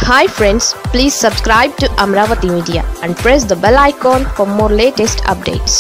hi friends please subscribe to Amaravati media and press the bell icon for more latest updates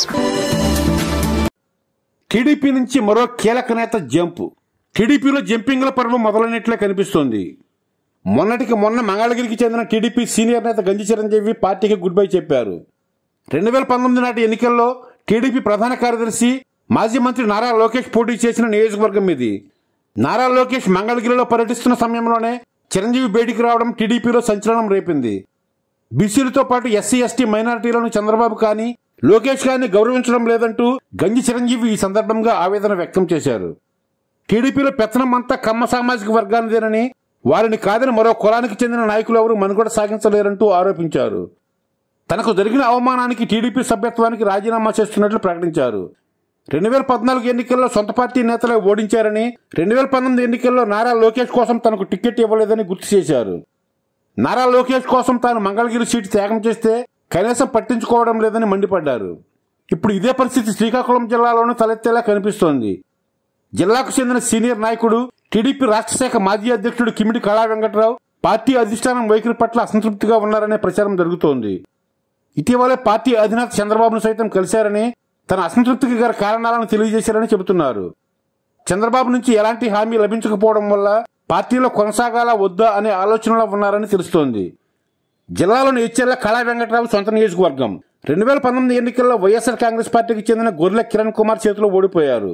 TDP నుంచి మరో కీలక నేత jump టీడీపీలో జంపింగ్ల పర్వం మొదలైనట్లే కనిపిస్తోంది మొన్నటికి మొన్న మంగళగిరికి చెందిన టీడీపీ సీనియర్ నేత గంజి చిరంజీవి పార్టీకి గుడ్ బై చెప్పారు రెండు వేల పంతొమ్మిది నాటి ఎన్నికల్లో టీడీపీ ప్రధాన కార్యదర్శి మాజీ మంత్రి నారా లోకేష్ పోటీ చేసిన నియోజకవర్గం ఇది నారా లోకేష్ మంగళగిరిలో పర్యటిస్తున్న సమయంలోనే చిరంజీవి బయటికి రావడం టీడీపీలో సంచలనం రేపింది బీసీలతో పాటు ఎస్సీ ఎస్టీ మైనారిటీలను చంద్రబాబు కానీ లోకేష్ కానీ గౌరవించడం లేదంటూ గంజి చిరంజీవి ఈ సందర్భంగా ఆవేదన వ్యక్తం చేశారు టీడీపీలో పెత్తనం అంతా కమ్మ సామాజిక వర్గానిదేనని వారిని కాదని మరో కులానికి చెందిన నాయకులు ఎవరు మనుగడ సాగించలేరంటూ ఆరోపించారు తనకు జరిగిన అవమానానికి టీడీపీ సభ్యత్వానికి రాజీనామా చేస్తున్నట్లు ప్రకటించారు రెండు వేల పద్నాలుగు ఎన్నికల్లో సొంత పార్టీ నేతలే ఓడించారని రెండు వేల పంతొమ్మిది ఎన్నికల్లో నారా లోకేష్ కోసం తనకు టికెట్ ఇవ్వలేదని గుర్తు చేశారు నారా లోకేష్ కోసం తాను మంగళగిరి సీటు త్యాగం చేస్తే కనీసం పట్టించుకోవడం లేదని మండిపడ్డారు ఇప్పుడు ఇదే పరిస్థితి శ్రీకాకుళం జిల్లాలోనూ తలెత్తేలా కనిపిస్తోంది జిల్లాకు చెందిన సీనియర్ నాయకుడు టీడీపీ రాష్ట్ర శాఖ మాజీ అధ్యక్షుడు కిమిడి కళా వెంకట్రావు పార్టీ అధిష్టానం వైఖరి పట్ల అసంతృప్తిగా ఉన్నారనే ప్రచారం జరుగుతోంది ఇటీవలే పార్టీ అధినేత చంద్రబాబును సైతం కలిశారని తన అసంతృప్తికి గల కారణాలను తెలియజేశారని చెబుతున్నారు చంద్రబాబు నుంచి ఎలాంటి హామీ లభించకపోవడం వల్ల పార్టీలో కొనసాగాలా వద్దా అనే ఆలోచనలో ఉన్నారని తెలుస్తోంది జిల్లాలోని ఇచ్చేళ్ల కళా వెంకట్రావు సొంత నియోజకవర్గం రెండు వేల పంతొమ్మిది ఎన్నికల్లో వైఎస్ఆర్ కాంగ్రెస్ పార్టీకి చెందిన గొర్రెల కిరణ్ కుమార్ చేతిలో ఓడిపోయారు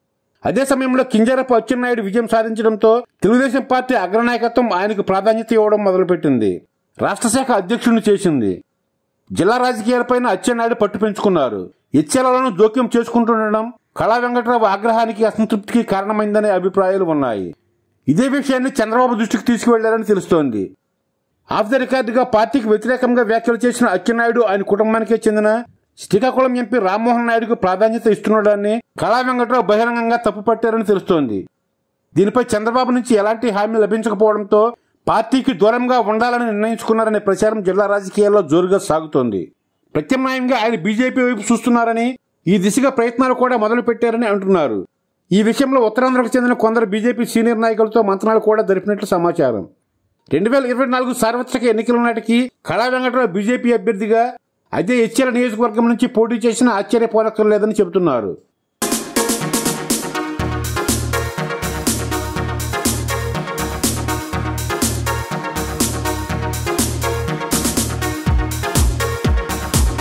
అదే సమయంలో కింజరపు అచ్చెన్నాయుడు విజయం సాధించడంతో తెలుగుదేశం పార్టీ అగ్రనాయకత్వం ఆయనకు ప్రాధాన్యత ఇవ్వడం మొదలుపెట్టింది రాష్ట్ర శాఖ అధ్యక్షుడిని చేసింది జిల్లా రాజకీయాలపైన అచ్చెన్నాయుడు పట్టు పెంచుకున్నారు ఇచ్చేలను జోక్యం చేసుకుంటుండడం కళా వెంకట్రావు ఆగ్రహానికి అసంతృప్తికి కారణమైందనే అభిప్రాయాలు ఉన్నాయి ఇదే విషయాన్ని చంద్రబాబు దృష్టికి తీసుకువెళ్లారని తెలుస్తోంది ఆఫ్ ద రికార్డుగా పార్టీకి వ్యతిరేకంగా వ్యాఖ్యలు చేసిన అచ్చెన్నాయుడు ఆయన కుటుంబానికే చెందిన శ్రీకాకుళం ఎంపీ రామ్మోహన్ నాయుడుకు ప్రాధాన్యత ఇస్తుండడాన్ని కళా వెంకట్రావు బహిరంగంగా తప్పుపట్టారని తెలుస్తోంది దీనిపై చంద్రబాబు నుంచి ఎలాంటి హామీ లభించకపోవడంతో పార్టీకి దూరంగా ఉండాలని నిర్ణయించుకున్నారనే ప్రచారం జిల్లా రాజకీయాల్లో జోరుగా సాగుతోంది ప్రత్యామ్నాయంగా ఆయన బీజేపీ వైపు చూస్తున్నారని ఈ దిశగా ప్రయత్నాలు కూడా మొదలు పెట్టారని అంటున్నారు ఈ విషయంలో ఉత్తరాంధ్రకు చెందిన కొందరు బీజేపీ సీనియర్ నాయకులతో మంత్రాలు కూడా జరిపినట్లు సమాచారం రెండు వేల ఇరవై నాలుగు సార్వత్రిక ఎన్నికల నాటికి కళా వెంకటరావు బీజేపీ అభ్యర్థిగా అదే హెచ్ఎల్ నియోజకవర్గం నుంచి పోటీ చేసినా ఆశ్చర్యపోనక్కర్లేదని చెబుతున్నారు